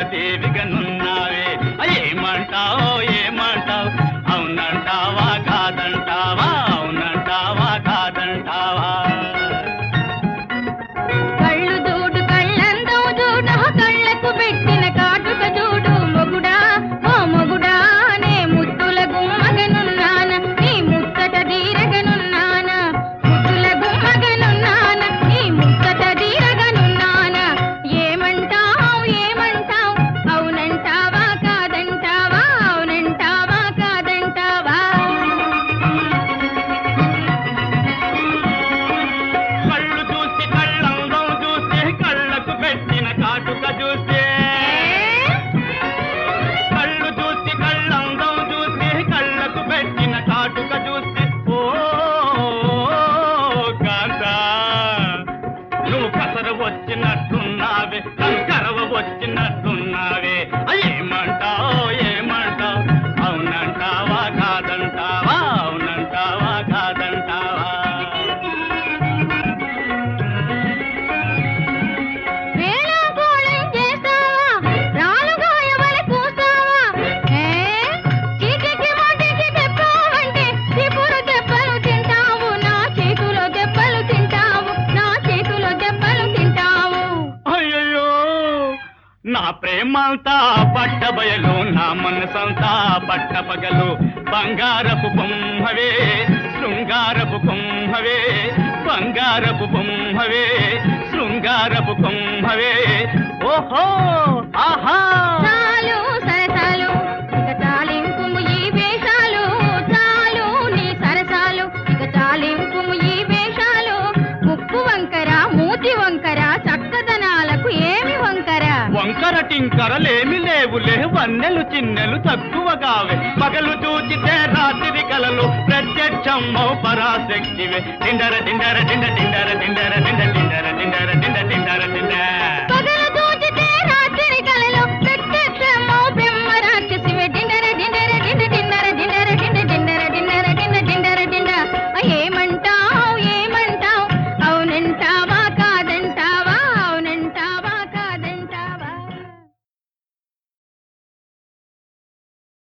దేవిగా నున్నావే ఏమంటావో ఏమంటావు అవునంటావా కాదంటావా అవునంటావా కాదంటావా కళ్ళు చూడు కళ్ళందం చూడు కళ్ళకు పెట్టిన కాటుక చూడు మొగుడా ఓ మొగుడా నే ముద్దుల గుమ్మగనున్నాన నీ ముచ్చట తీరగనున్నాన ముద్దుల గుమ్మగనున్నాన నీ ముచ్చట తీరగనున్నాన ఏమంటావు ఏమంటావు అవునంటావా కాదంటావా అవునంటావా కాదంటావా కళ్ళు చూసి కళ్ళందం చూసి కళ్ళకు పెట్టిన కాటుక చూస్తే కళ్ళు చూసి కళ్ళందం చూసి కళ్ళకు పెట్టిన కాటుక చూస్తే ఓ కాంతా నువ్వు కసర వచ్చినట్టున్నావే కంకరవ వచ్చినట్టున్నావే ఏమంటావు ఏమంటావు అవునంటావా కాదంటావా అవునంటావా కాదంటావా వేళాకోళం చేస్తావా రాలుగా ఎవరి కూస్తావా ఏ చీటికి మాటికి తెప్పావంటే చీపురు దెబ్బలు తింటావు నా చేతిలో దెబ్బలు తింటావు నా చేతిలో దెబ్బలు తింటావు అయ్యయ్యో నా ప్రేమంతా పట్టబయలు నా మనసంతా పట్టపగలు బంగారపు బొమ్మవే శృంగారపు బొమ్మవే బంగారపు బొమ్మవే శృంగారపు బొమ్మవే ఓహో ఆహా చాలు సరసాలు ఇక చాలింపుము ఈ వేషాలు చాలు నీ సరసాలు ఇక చాలింపుము ఈ వేషాలు ముక్కు వంకర మూతి వంకర చక్కదనాలకు ఏమి వంకర వంకర టింకరలేమి లేవులే వన్నెలు చిన్నెలు తక్కువగావే పగలు చూచితే రాత్రి కలలు ప్రత్యక్షమ్మో పరాశక్తివే టిండర టిండర టిండ టిండర టిండర టిండ టిండర టిండర టిండ టిండర టిండ